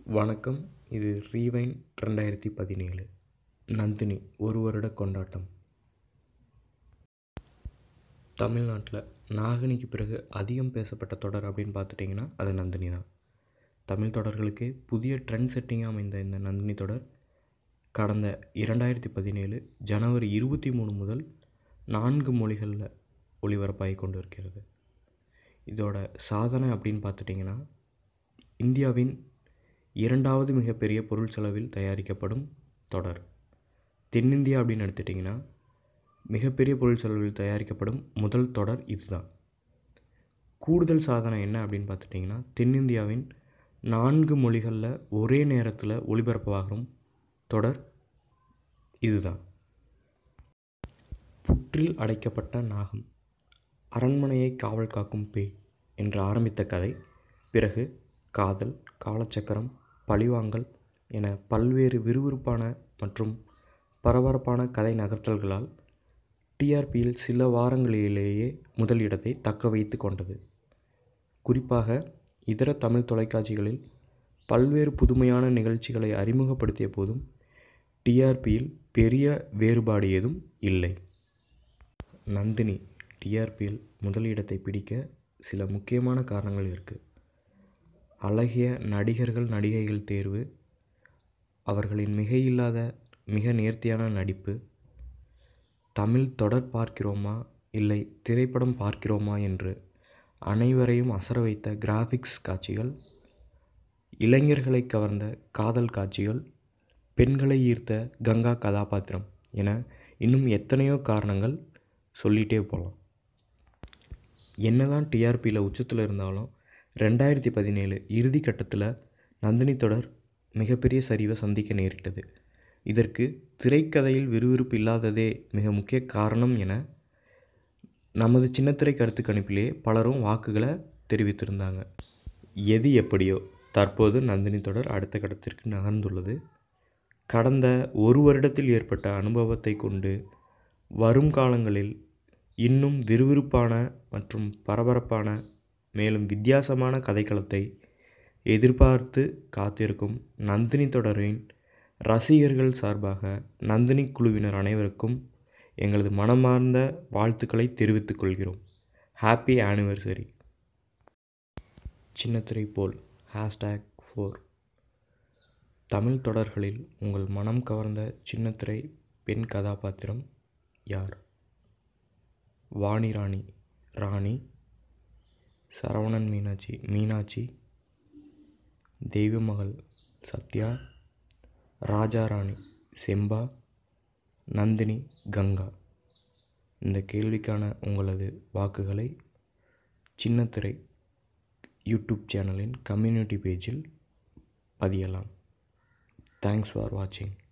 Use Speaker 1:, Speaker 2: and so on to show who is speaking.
Speaker 1: வணக்கம் இது ரீவைன் ரெண்டாயிரத்தி பதினேழு நந்தினி ஒரு வருட கொண்டாட்டம் தமிழ்நாட்டில் நாகினிக்கு பிறகு அதிகம் பேசப்பட்ட தொடர் அப்படின்னு பார்த்துட்டிங்கன்னா அது நந்தினி தான் தமிழ் தொடர்களுக்கே புதிய ட்ரெண்ட் செட்டிங்காக அமைந்த இந்த நந்தினி தொடர் கடந்த இரண்டாயிரத்தி பதினேழு ஜனவரி இருபத்தி மூணு முதல் நான்கு மொழிகளில் ஒளிபரப்பாகி கொண்டு இருக்கிறது இதோட சாதனை அப்படின்னு பார்த்துட்டிங்கன்னா இந்தியாவின் இரண்டாவது மிகப்பெரிய பொருள் செலவில் தயாரிக்கப்படும் தொடர் தென்னிந்தியா அப்படின்னு எடுத்துட்டிங்கன்னா மிகப்பெரிய பொருள் செலவில் தயாரிக்கப்படும் முதல் தொடர் இதுதான் கூடுதல் சாதனை என்ன அப்படின்னு பார்த்துட்டிங்கன்னா தென்னிந்தியாவின் நான்கு மொழிகளில் ஒரே நேரத்தில் ஒளிபரப்பாகும் தொடர் இதுதான் புற்றில் அடைக்கப்பட்ட நாகம் அரண்மனையை காவல் காக்கும் பேய் என்று ஆரம்பித்த கதை பிறகு காதல் காலச்சக்கரம் பழிவாங்கல் என பல்வேறு விறுவிறுப்பான மற்றும் பரபரப்பான கதை நகர்த்தல்களால் டிஆர்பியில் சில வாரங்களிலேயே முதலிடத்தை தக்க வைத்து கொண்டது குறிப்பாக இதர தமிழ் தொலைக்காட்சிகளில் பல்வேறு புதுமையான நிகழ்ச்சிகளை அறிமுகப்படுத்திய போதும் டிஆர்பியில் பெரிய வேறுபாடு ஏதும் இல்லை நந்தினி டிஆர்பியில் முதலிடத்தை பிடிக்க சில முக்கியமான காரணங்கள் இருக்குது அழகிய நடிகர்கள் நடிகைகள் தேர்வு அவர்களின் மிகையில்லாத மிக நேர்த்தியான நடிப்பு தமிழ் தொடர் பார்க்கிறோமா இல்லை திரைப்படம் பார்க்கிறோமா என்று அனைவரையும் அசர வைத்த கிராஃபிக்ஸ் காட்சிகள் இளைஞர்களை கவர்ந்த காதல் காட்சிகள் பெண்களை ஈர்த்த கங்கா கதாபாத்திரம் என இன்னும் எத்தனையோ காரணங்கள் சொல்லிகிட்டே போகலாம் என்னதான் டிஆர்பியில் உச்சத்தில் இருந்தாலும் ரெண்டாயிரத்தி பதினேழு இறுதி கட்டத்தில் நந்தினி தொடர் மிகப்பெரிய சரிவை சந்திக்க நேரிட்டது இதற்கு திரைக்கதையில் விறுவிறுப்பு இல்லாததே மிக முக்கிய காரணம் என நமது சின்னத்திரை கருத்து கணிப்பிலே பலரும் வாக்குகளை தெரிவித்திருந்தாங்க எது எப்படியோ தற்போது நந்தினி தொடர் அடுத்த கட்டத்திற்கு நகர்ந்துள்ளது கடந்த ஒரு வருடத்தில் ஏற்பட்ட அனுபவத்தை கொண்டு வரும் காலங்களில் இன்னும் விறுவிறுப்பான மற்றும் பரபரப்பான மேலும் வித்தியாசமான கதைக்களத்தை எதிர்பார்த்து காத்திருக்கும் நந்தினி தொடரின் ரசிகர்கள் சார்பாக நந்தினி குழுவினர் அனைவருக்கும் எங்களது மனமார்ந்த வாழ்த்துக்களை தெரிவித்துக் கொள்கிறோம் ஹாப்பி ஆனிவர்சரி சின்னத்திரை போல் ஹேஷ்டேக் ஃபோர் தமிழ் தொடர்களில் உங்கள் மனம் கவர்ந்த சின்னத்திரை பெண் கதாபாத்திரம் யார் வாணி ராணி ராணி சரவணன் மீனாட்சி மீனாட்சி தெய்வமகள் சத்யா ராஜாராணி செம்பா நந்தினி கங்கா இந்த கேள்விக்கான உங்களது வாக்குகளை சின்னத்திரை யூடியூப் சேனலின் கம்யூனிட்டி பேஜில் பதியலாம் தேங்க்ஸ் ஃபார் வாட்சிங்